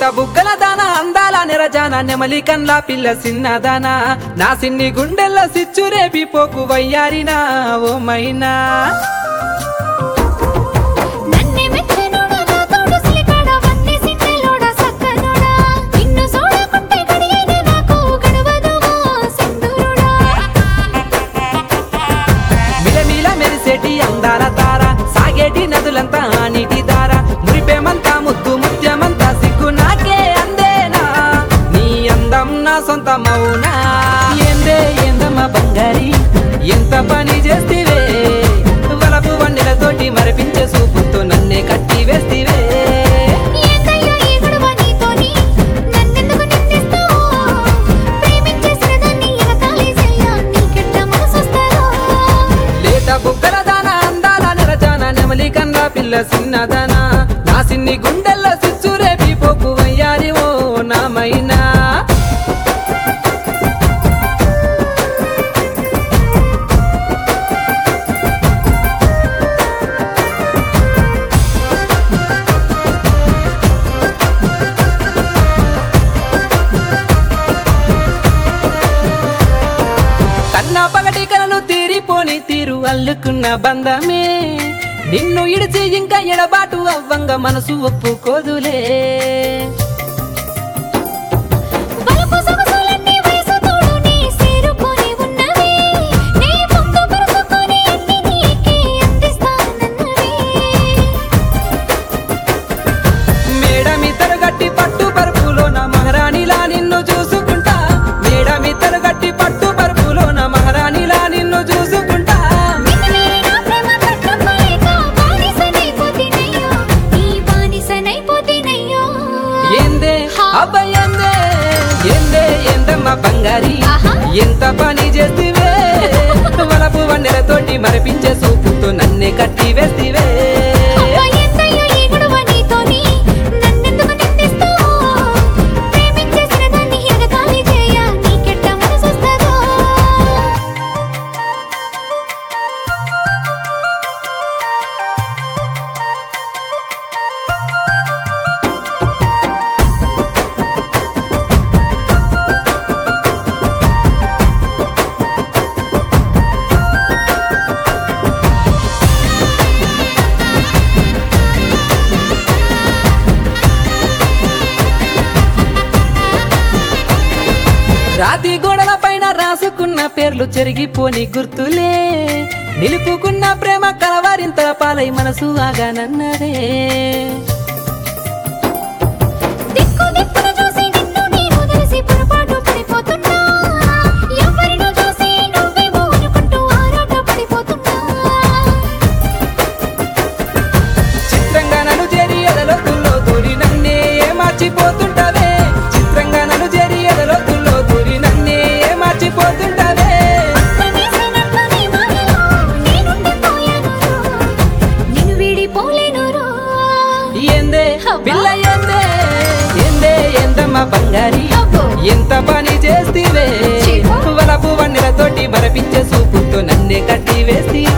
లేత బుగ్గల దాన అందాల నిరజాన నెమలి కన్లా పిల్ల సిన్నదానా నా సిన్ని గుండెల్ల సిచ్చు రేపి పోకు వయ్యారినా ఓ మైనా నన్నే మెచ్చనోడా నా తోడు సిలికాడా వన్నే సిన్నెలోడా సక్కనోడా నిన్ను చూడకుంటే గడియైన నాకు గడవదుమా సింధూరుడా మిలమిల మెరిసేటి అందాల తార సాగేటి నదులంతా నీటి దార మురిపేమంతా ముద్దు ముత్యమంతా సిగ్గు నాకే అందేనా నీ అందం నా సొంత మౌనా ఏందే ఏందమ్మ బంగారి ఎంత పని చేస్తివే వలపు వన్నెలతోటి మరిపించే సూపుతో నన్నే కట్టి వేస్తివే ఏందయ్యా ఈ గొడవ నీతోని నన్నెందుకు నిందిస్తావు ప్రేమించేసిన దాన్ని ఎగతాళి చెయ్య నీకెట్ట మనసొస్తదో లేత బుగ్గల దాన అందాల నిరజాన నెమలి కన్నా పిల్ల సిన్నదానా నా సిన్ని గుండెల్ల సిచ్చు రేపి పోకు వయ్యారి ఓ నామైనా కన్నా పగటి కలలు తీరిపోని తీరు అల్లుకున్న బంధమే నిన్ను ఇడిచి ఇంకా ఎడబాటు అవ్వంగ మనసు ఒప్పుకోదులే వలపు సొగసులన్నీ వయసు తోడు నీ సేరుకొని ఉన్నవి నీ పొంగు పరుచుకొని అన్ని నీకే అందిస్తానన్నవి మేడమిద్దరు గట్టి పట్టు పరుపులోన మహారాణిలా నిన్ను చూసుకుంటా మేడమిద్దరు గట్టి పట్టు పరుపులోన మహారాణిలా నిన్ను చూసుకుంటా మితిమీరి నా ప్రేమ పట్టుకోలేక బానిసనైపోతినయ్యో నీ బానిసనైపోతినయ్యో ఏందే హా. అబ్బాయి ఏందే ఏందే ఏందమ్మ బంగారి ఆహా. ఎంత పని చేస్తివే వలపు వన్నెలతోటి మరిపించే సూపుతో నన్నే కట్టి వేస్తివే అబ్బా ఎంతయ్యో ఈ గొడవ నీతోని నన్నెందుకు నిందిస్తావు ప్రేమించేసిన దాన్ని ఎగతాళి చేయ నీకెట్ట మనసొస్తదో రాతి గోడల పైన రాసుకున్న పేర్లు చెరిగిపోని గుర్తులే నిలుపుకున్న ప్రేమ కలవారింత పాలై మనసు ఆగానన్నదే దిక్కు దిక్కున చూసి నిన్ను నేను తెలిసి పొరపాటు పడిపోతున్నా ఎవరినో చూసి నువ్వేమో అనుకుంటూ ఆరాట పడిపోతున్నా చిత్రంగా నన్ను చేరి ఎదలోతుల్లో దూరి నన్నే మార్చిపోతుంటవే చిత్రంగా నన్ను చేరి ఎదలోతుల్లో దూరి నన్నే మార్చిపోతుంటవే వేసినట్లు నీ మాయలో నేనుండిపోయాను నిన్ను వీడిపోలేను రో ఏందే పిల్ల ఏందే ఏందే ఏందమ్మ బంగారి అబ్బో. ఎంత పని చేస్తివే చీపు. వలపు వన్నెలతోటి మరపించే సూపుతో నన్నే కట్టి వేస్తివే